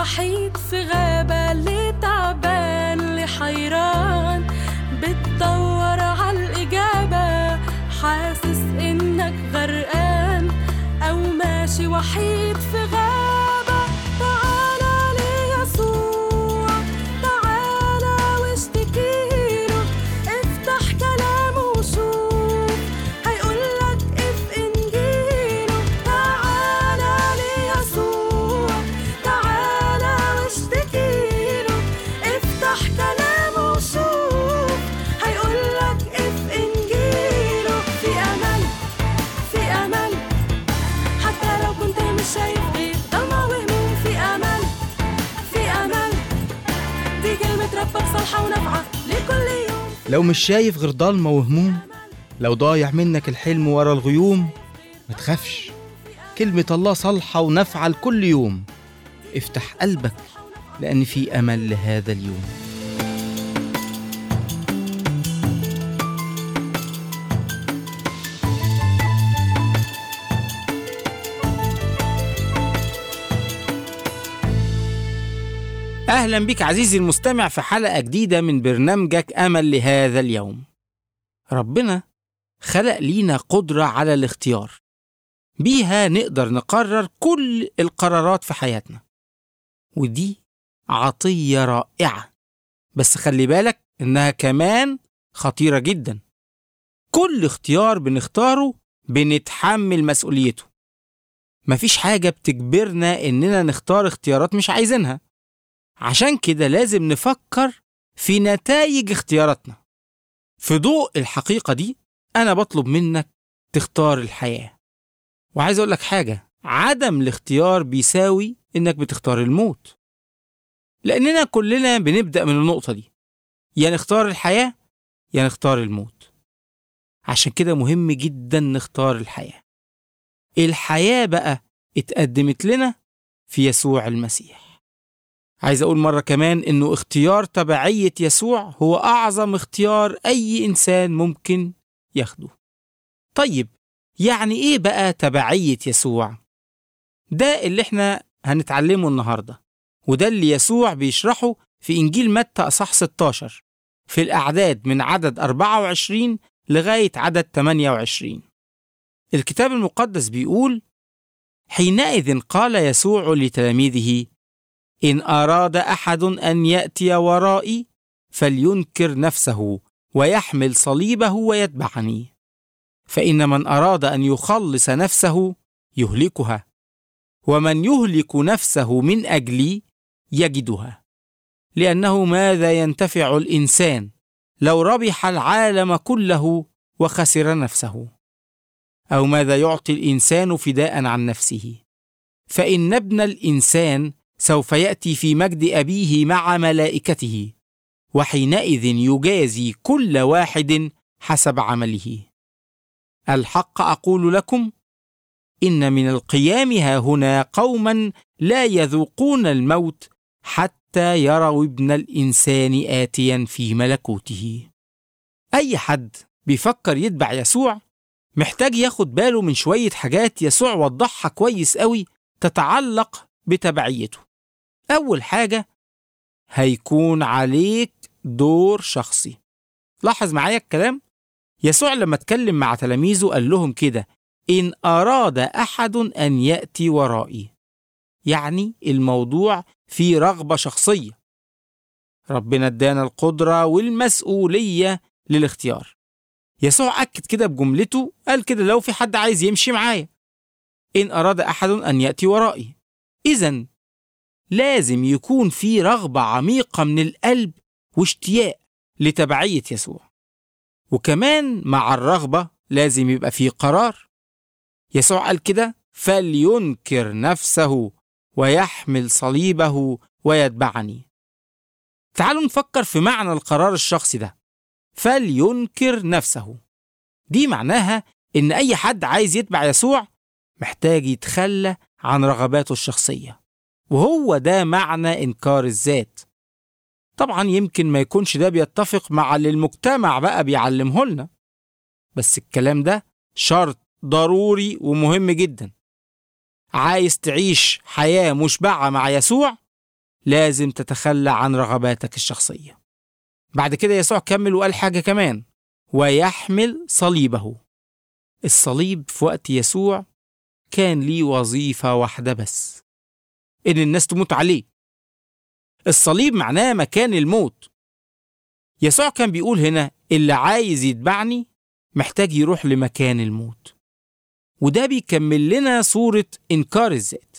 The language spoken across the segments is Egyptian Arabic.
وحيد في غابة اللي تعبان اللي حيران بتدور عالإجابة حاسس إنك غرقان أو ماشي وحيد في غابة تعالى ليسوع تعالى واشتكيله افتح كلامه وشوف هيقولك اف انجيله تعالى ليسوع تعالى واشتكيله افتح كلامه وشوف هيقولك اف انجيله في امل في امل حتى لو كنت مش شايف غير ضلمة وهموم في امل في امل دي كلمة ربك صالحة ونافعة لكل يوم لو مش شايف غير ضلمة وهموم لو ضايع منك الحلم ورا الغيوم ما تخافش كلمة الله صالحة ونافعة لكل يوم افتح قلبك لأن في أمل لهذا اليوم أهلا بك عزيزي المستمع في حلقة جديدة من برنامجك أمل لهذا اليوم ربنا خلق لينا قدرة على الاختيار بيها نقدر نقرر كل القرارات في حياتنا ودي عطية رائعة بس خلي بالك إنها كمان خطيرة جدا كل اختيار بنختاره بنتحمل مسؤوليته مفيش حاجة بتجبرنا إننا نختار اختيارات مش عايزينها عشان كده لازم نفكر في نتائج اختياراتنا في ضوء الحقيقة دي أنا بطلب منك تختار الحياة وعايز أقول لك حاجة عدم الاختيار بيساوي إنك بتختار الموت لأننا كلنا بنبدأ من النقطة دي يا نختار الحياة يا نختار الموت عشان كده مهم جدا نختار الحياة الحياة بقى اتقدمت لنا في يسوع المسيح عايز أقول مرة كمان إنه اختيار تبعية يسوع هو أعظم اختيار أي إنسان ممكن ياخده. طيب يعني إيه بقى تبعية يسوع؟ ده اللي إحنا هنتعلمه النهاردة وده اللي يسوع بيشرحه في إنجيل متى أصح 16 في الأعداد من عدد 24 لغاية عدد 28 الكتاب المقدس بيقول حينئذ قال يسوع لتلاميذه إن أراد أحد أن يأتي ورائي فلينكر نفسه ويحمل صليبه ويتبعني فإن من أراد أن يخلص نفسه يهلكها ومن يهلك نفسه من أجلي يجدها لأنه ماذا ينتفع الإنسان لو ربح العالم كله وخسر نفسه أو ماذا يعطي الإنسان فداء عن نفسه فإن ابن الإنسان سوف ياتي في مجد ابيه مع ملائكته وحينئذ يجازي كل واحد حسب عمله الحق اقول لكم ان من القيام ها هنا قوما لا يذوقون الموت حتى يروا ابن الانسان اتيا في ملكوته اي حد بيفكر يتبع يسوع محتاج ياخد باله من شويه حاجات يسوع وضحها كويس قوي تتعلق بتبعيته أول حاجة هيكون عليك دور شخصي لاحظ معايا الكلام يسوع لما اتكلم مع تلاميذه قال لهم كده إن أراد أحد أن يأتي ورائي يعني الموضوع فيه رغبة شخصية ربنا ادانا القدرة والمسؤولية للاختيار يسوع أكد كده بجملته قال كده لو في حد عايز يمشي معايا إن أراد أحد أن يأتي ورائي إذا لازم يكون في رغبة عميقة من القلب واشتياق لتبعية يسوع وكمان مع الرغبة لازم يبقى في قرار يسوع قال كده فلينكر نفسه ويحمل صليبه ويتبعني تعالوا نفكر في معنى القرار الشخصي ده فلينكر نفسه دي معناها إن أي حد عايز يتبع يسوع محتاج يتخلى عن رغباته الشخصية وهو ده معنى إنكار الذات طبعا يمكن ما يكونش ده بيتفق مع اللي المجتمع بقى بيعلمه لنا بس الكلام ده شرط ضروري ومهم جدا عايز تعيش حياة مشبعة مع يسوع لازم تتخلى عن رغباتك الشخصية بعد كده يسوع كمل وقال حاجة كمان ويحمل صليبه الصليب في وقت يسوع كان ليه وظيفة واحدة بس إن الناس تموت عليه الصليب معناه مكان الموت يسوع كان بيقول هنا اللي عايز يتبعني محتاج يروح لمكان الموت وده بيكمل لنا صورة إنكار الذات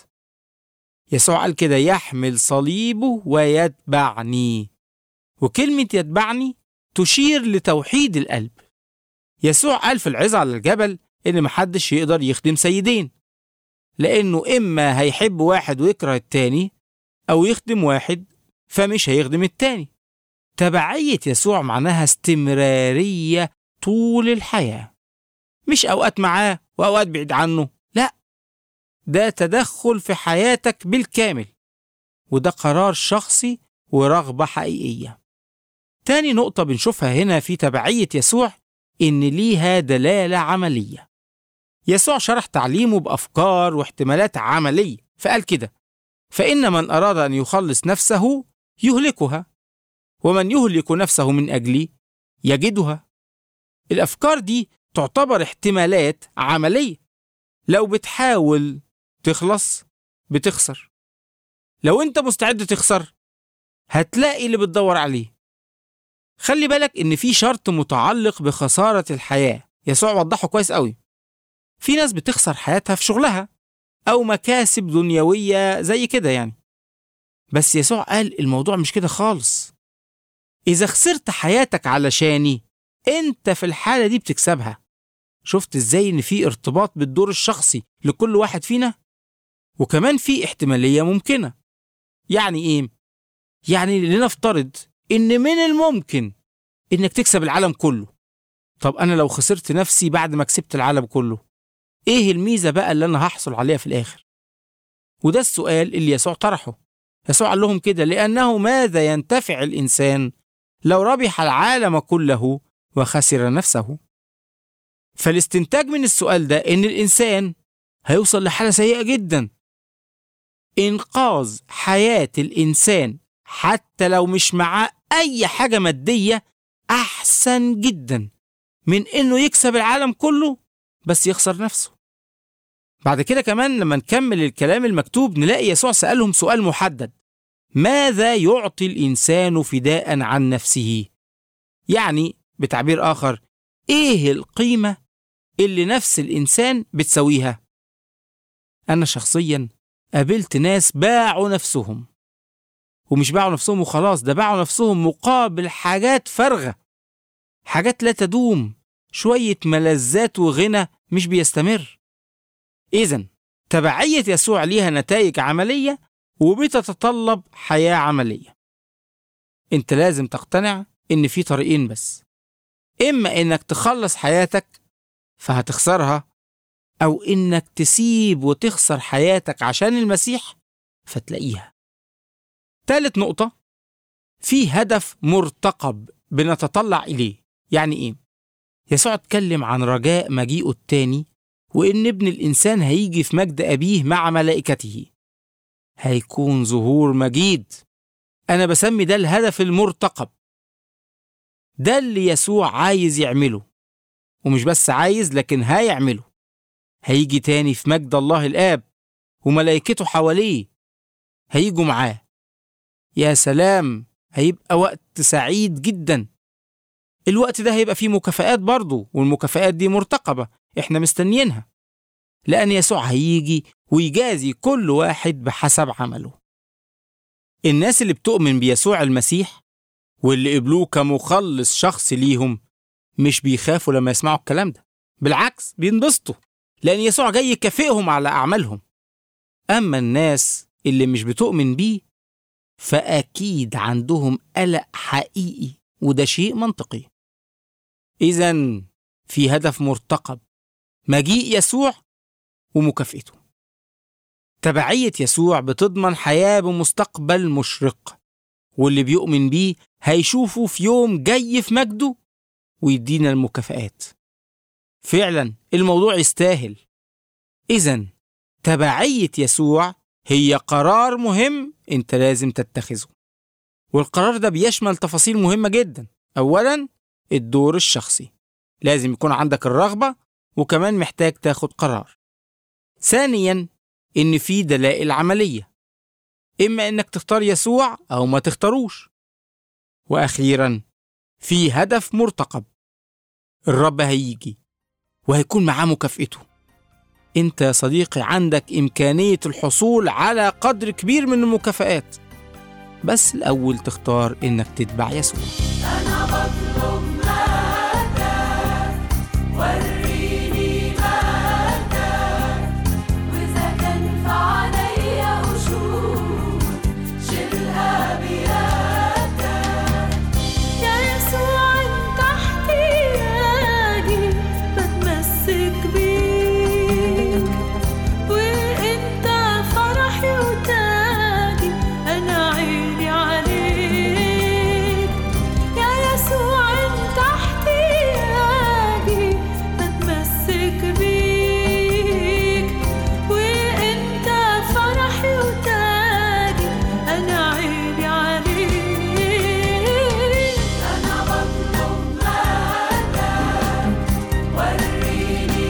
يسوع قال كده يحمل صليبه ويتبعني وكلمة يتبعني تشير لتوحيد القلب يسوع قال في العظة على الجبل إن محدش يقدر يخدم سيدين لأنه إما هيحب واحد ويكره التاني أو يخدم واحد فمش هيخدم التاني تبعية يسوع معناها استمرارية طول الحياة مش أوقات معاه وأوقات بعيد عنه لا ده تدخل في حياتك بالكامل وده قرار شخصي ورغبة حقيقية تاني نقطة بنشوفها هنا في تبعية يسوع إن ليها دلالة عملية يسوع شرح تعليمه بأفكار واحتمالات عملية فقال كده فإن من أراد أن يخلص نفسه يهلكها ومن يهلك نفسه من أجلي يجدها الأفكار دي تعتبر احتمالات عملية لو بتحاول تخلص بتخسر لو انت مستعد تخسر هتلاقي اللي بتدور عليه خلي بالك ان في شرط متعلق بخسارة الحياة يسوع وضحه كويس قوي في ناس بتخسر حياتها في شغلها او مكاسب دنيوية زي كده يعني بس يسوع قال الموضوع مش كده خالص اذا خسرت حياتك علشاني انت في الحالة دي بتكسبها شفت ازاي ان في ارتباط بالدور الشخصي لكل واحد فينا وكمان في احتمالية ممكنة يعني ايه يعني لنفترض ان من الممكن انك تكسب العالم كله طب انا لو خسرت نفسي بعد ما كسبت العالم كله ايه الميزة بقى اللي انا هحصل عليها في الاخر وده السؤال اللي يسوع طرحه يسوع قال لهم كده لانه ماذا ينتفع الانسان لو ربح العالم كله وخسر نفسه فالاستنتاج من السؤال ده ان الانسان هيوصل لحالة سيئة جدا انقاذ حياة الانسان حتى لو مش معاه اي حاجة مادية احسن جدا من انه يكسب العالم كله بس يخسر نفسه بعد كده كمان لما نكمل الكلام المكتوب نلاقي يسوع سألهم سؤال محدد ماذا يعطي الإنسان فداء عن نفسه؟ يعني بتعبير آخر إيه القيمة اللي نفس الإنسان بتسويها؟ أنا شخصيا قابلت ناس باعوا نفسهم ومش باعوا نفسهم وخلاص ده باعوا نفسهم مقابل حاجات فارغة حاجات لا تدوم شوية ملذات وغنى مش بيستمر إذا تبعية يسوع ليها نتائج عملية وبتتطلب حياة عملية انت لازم تقتنع ان في طريقين بس اما انك تخلص حياتك فهتخسرها او انك تسيب وتخسر حياتك عشان المسيح فتلاقيها تالت نقطة في هدف مرتقب بنتطلع إليه يعني إيه؟ يسوع اتكلم عن رجاء مجيئه التاني وإن ابن الإنسان هيجي في مجد أبيه مع ملائكته هيكون ظهور مجيد أنا بسمي ده الهدف المرتقب ده اللي يسوع عايز يعمله ومش بس عايز لكن هيعمله هيجي تاني في مجد الله الآب وملائكته حواليه هيجوا معاه يا سلام هيبقى وقت سعيد جدا الوقت ده هيبقى فيه مكافآت برضه والمكافآت دي مرتقبة احنا مستنيينها لأن يسوع هيجي ويجازي كل واحد بحسب عمله الناس اللي بتؤمن بيسوع المسيح واللي قبلوه كمخلص شخصي ليهم مش بيخافوا لما يسمعوا الكلام ده بالعكس بينبسطوا لأن يسوع جاي يكافئهم على أعمالهم أما الناس اللي مش بتؤمن بيه فأكيد عندهم قلق حقيقي وده شيء منطقي إذا في هدف مرتقب مجيء يسوع ومكافئته تبعية يسوع بتضمن حياة بمستقبل مشرق واللي بيؤمن بيه هيشوفه في يوم جاي في مجده ويدينا المكافآت فعلا الموضوع يستاهل إذا تبعية يسوع هي قرار مهم أنت لازم تتخذه والقرار ده بيشمل تفاصيل مهمة جدا أولا الدور الشخصي لازم يكون عندك الرغبة وكمان محتاج تاخد قرار ثانيا إن في دلائل عملية إما إنك تختار يسوع أو ما تختاروش وأخيرا في هدف مرتقب الرب هيجي وهيكون معاه مكافئته انت يا صديقي عندك إمكانية الحصول على قدر كبير من المكافآت بس الأول تختار إنك تتبع يسوع أنا بطلب مجدك وريني مجدك وإذا كان في عينيا قشور شيلها بيدك يا يسوع أنت احتياجي بتمسك بيك وأنت فرحي وتاجي أنا عيني عليك يا يسوع انت احتياجي بتمسك بيك وانت فرحي وتاجي انا عيني عليك انا بطلب مجدك وريني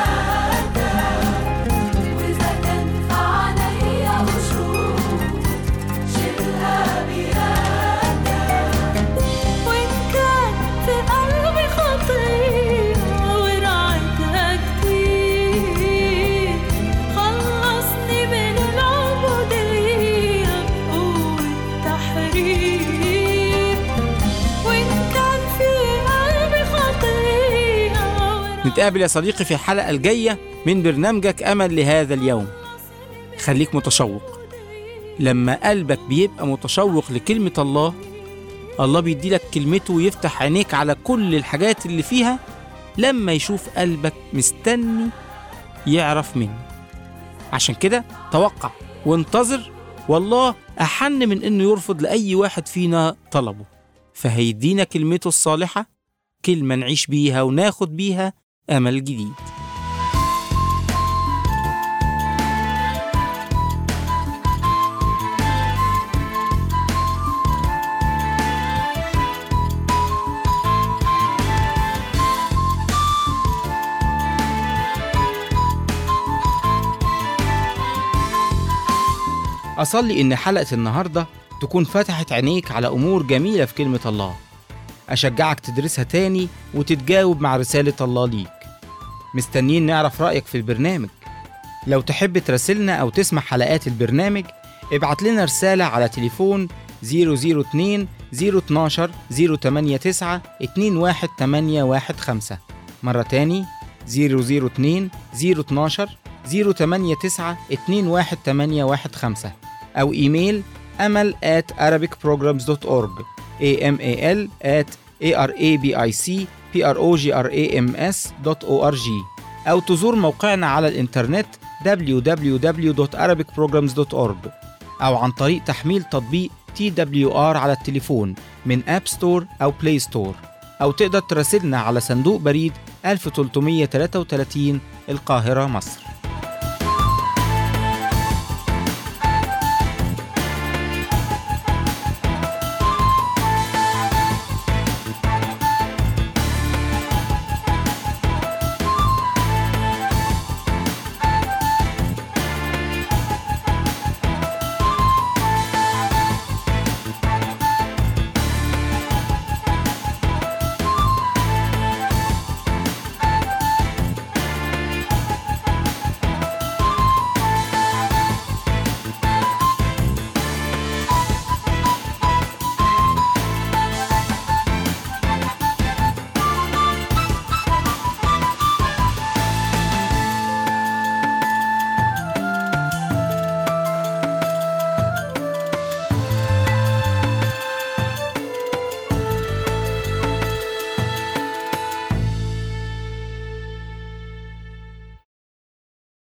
مجدك واذا كان في عينيا قشور شيلها بيدك وإن كان في قلبي خطية ورعتها كتير خلصني من العبودية بقوة تحرير وإن كان في قلبي خطية نتقابل يا صديقي في الحلقة الجاية من برنامجك أمل لهذا اليوم خليك متشوق لما قلبك بيبقى متشوق لكلمة الله الله بيديلك كلمته ويفتح عينيك على كل الحاجات اللي فيها لما يشوف قلبك مستني يعرف منه عشان كده توقع وانتظر والله أحن من إنه يرفض لأي واحد فينا طلبه فهيدينا كلمته الصالحة كلمة نعيش بيها وناخد بيها أمل جديد أصلي إن حلقة النهاردة تكون فتحت عينيك على أمور جميلة في كلمة الله أشجعك تدرسها تاني وتتجاوب مع رسالة الله ليك مستنيين نعرف رأيك في البرنامج لو تحب تراسلنا أو تسمع حلقات البرنامج ابعت لنا رسالة على تليفون 002 012 089 21815 مرة تاني 002 012 089 21815 أو إيميل أمل at arabicprograms.org amal at arabicprograms.org أو تزور موقعنا على الإنترنت www.arabicprograms.org أو عن طريق تحميل تطبيق TWR على التليفون من أب ستور أو بلاي ستور أو تقدر تراسلنا على صندوق بريد 1333 القاهرة مصر